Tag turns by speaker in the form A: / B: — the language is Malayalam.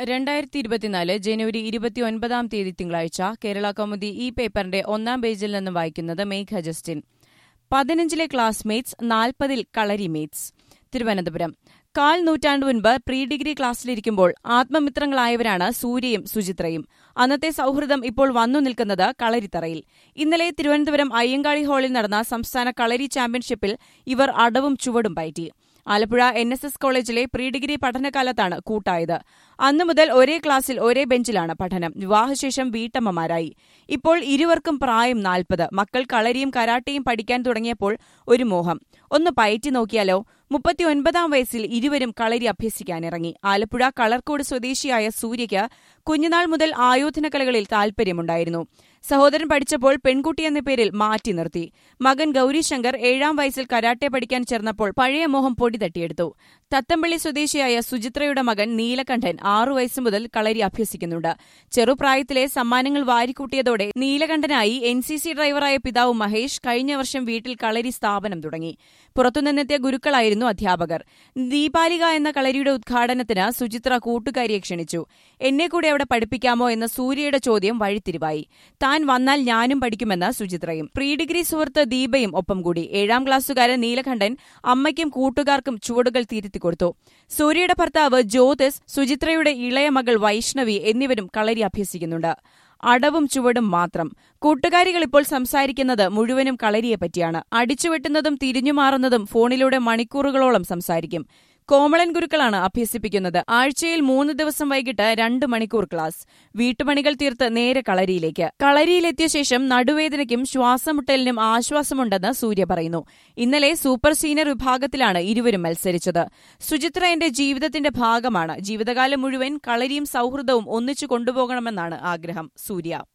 A: രണ്ടായിരത്തി ഇരുപത്തിനാല് ജനുവരി ഇരുപത്തിയൊൻപതാം തീയതി തിങ്കളാഴ്ച കേരള കൗമുദി ഈ പേപ്പറിന്റെ ഒന്നാം പേജിൽ നിന്ന് വായിക്കുന്നത് മേഘ ജസ്റ്റിൻ പതിനഞ്ചിലെ ക്ലാസ്മേറ്റ്സ് നാൽപ്പതിൽ കളരിമേറ്റ്സ് തിരുവനന്തപുരം കാൽ നൂറ്റാണ്ട് മുൻപ് പ്രീ ഡിഗ്രി ക്ലാസ്സിലിരിക്കുമ്പോൾ ആത്മമിത്രങ്ങളായവരാണ് സൂര്യയും സുചിത്രയും അന്നത്തെ സൗഹൃദം ഇപ്പോൾ വന്നു നിൽക്കുന്നത് കളരിത്തറയിൽ ഇന്നലെ തിരുവനന്തപുരം അയ്യങ്കാളി ഹാളിൽ നടന്ന സംസ്ഥാന കളരി ചാമ്പ്യൻഷിപ്പിൽ ഇവർ അടവും ചുവടും പയറ്റി ആലപ്പുഴ എൻ എസ് എസ് കോളേജിലെ പ്രീ ഡിഗ്രി പഠനകാലത്താണ് കൂട്ടായത് അന്നു മുതൽ ഒരേ ക്ലാസ്സിൽ ഒരേ ബെഞ്ചിലാണ് പഠനം വിവാഹശേഷം വീട്ടമ്മമാരായി ഇപ്പോൾ ഇരുവർക്കും പ്രായം നാൽപ്പത് മക്കൾ കളരിയും കരാട്ടയും പഠിക്കാൻ തുടങ്ങിയപ്പോൾ ഒരു മോഹം ഒന്ന് പയറ്റി നോക്കിയാലോ മുപ്പത്തിയൊൻപതാം വയസ്സിൽ ഇരുവരും കളരി അഭ്യസിക്കാനിറങ്ങി ആലപ്പുഴ കളർക്കോട് സ്വദേശിയായ സൂര്യയ്ക്ക് കുഞ്ഞുനാൾ മുതൽ ആയോധന കലകളിൽ താൽപര്യമുണ്ടായിരുന്നു സഹോദരൻ പഠിച്ചപ്പോൾ പെൺകുട്ടി എന്ന പേരിൽ മാറ്റി നിർത്തി മകൻ ഗൌരിശങ്കർ ഏഴാം വയസ്സിൽ കരാട്ടെ പഠിക്കാൻ ചേർന്നപ്പോൾ പഴയ മോഹം പൊടി തട്ടിയെടുത്തു തത്തമ്പള്ളി സ്വദേശിയായ സുചിത്രയുടെ മകൻ നീലകണ്ഠൻ ആറു വയസ്സ് മുതൽ കളരി അഭ്യസിക്കുന്നുണ്ട് ചെറുപ്രായത്തിലെ സമ്മാനങ്ങൾ വാരിക്കൂട്ടിയതോടെ നീലകണ്ഠനായി എൻ സി സി ഡ്രൈവറായ പിതാവ് മഹേഷ് കഴിഞ്ഞ വർഷം വീട്ടിൽ കളരി സ്ഥാപനം തുടങ്ങി പുറത്തുനിന്നെത്തിയ ഗുരുക്കളായിരുന്നു അധ്യാപകർ ദീപാലിക എന്ന കളരിയുടെ ഉദ്ഘാടനത്തിന് സുചിത്ര കൂട്ടുകാരിയെ ക്ഷണിച്ചു എന്നെ കൂടെ അവിടെ പഠിപ്പിക്കാമോ എന്ന സൂര്യയുടെ ചോദ്യം വഴിത്തിരിവായി താൻ വന്നാൽ ഞാനും പഠിക്കുമെന്ന് സുചിത്രയും പ്രീ ഡിഗ്രി സുഹൃത്ത് ദീപയും ഒപ്പം കൂടി ഏഴാം ക്ലാസ്സുകാരൻ നീലകണ്ഠൻ അമ്മയ്ക്കും കൂട്ടുകാർക്കും ചുവടുകൾ തിരുത്തിക്കൊടുത്തു സൂര്യയുടെ ഭർത്താവ് ജ്യോതിസ് സുചിത്രയുടെ ഇളയ മകൾ വൈഷ്ണവി എന്നിവരും കളരി അഭ്യസിക്കുന്നുണ്ട് അടവും ചുവടും മാത്രം കൂട്ടുകാരികൾ ഇപ്പോൾ സംസാരിക്കുന്നത് മുഴുവനും കളരിയെപ്പറ്റിയാണ് അടിച്ചുവെട്ടുന്നതും തിരിഞ്ഞുമാറുന്നതും ഫോണിലൂടെ മണിക്കൂറുകളോളം സംസാരിക്കും കോമളൻ ഗുരുക്കളാണ് അഭ്യസിപ്പിക്കുന്നത് ആഴ്ചയിൽ മൂന്ന് ദിവസം വൈകിട്ട് രണ്ട് മണിക്കൂർ ക്ലാസ് വീട്ടുപണികൾ തീർത്ത് നേരെ കളരിയിലേക്ക് കളരിയിലെത്തിയ ശേഷം നടുവേദനയ്ക്കും ശ്വാസമുട്ടലിനും ആശ്വാസമുണ്ടെന്ന് സൂര്യ പറയുന്നു ഇന്നലെ സൂപ്പർ സീനിയർ വിഭാഗത്തിലാണ് ഇരുവരും മത്സരിച്ചത് സുചിത്ര എന്റെ ജീവിതത്തിന്റെ ഭാഗമാണ് ജീവിതകാലം മുഴുവൻ കളരിയും സൗഹൃദവും ഒന്നിച്ചു കൊണ്ടുപോകണമെന്നാണ് ആഗ്രഹം സൂര്യ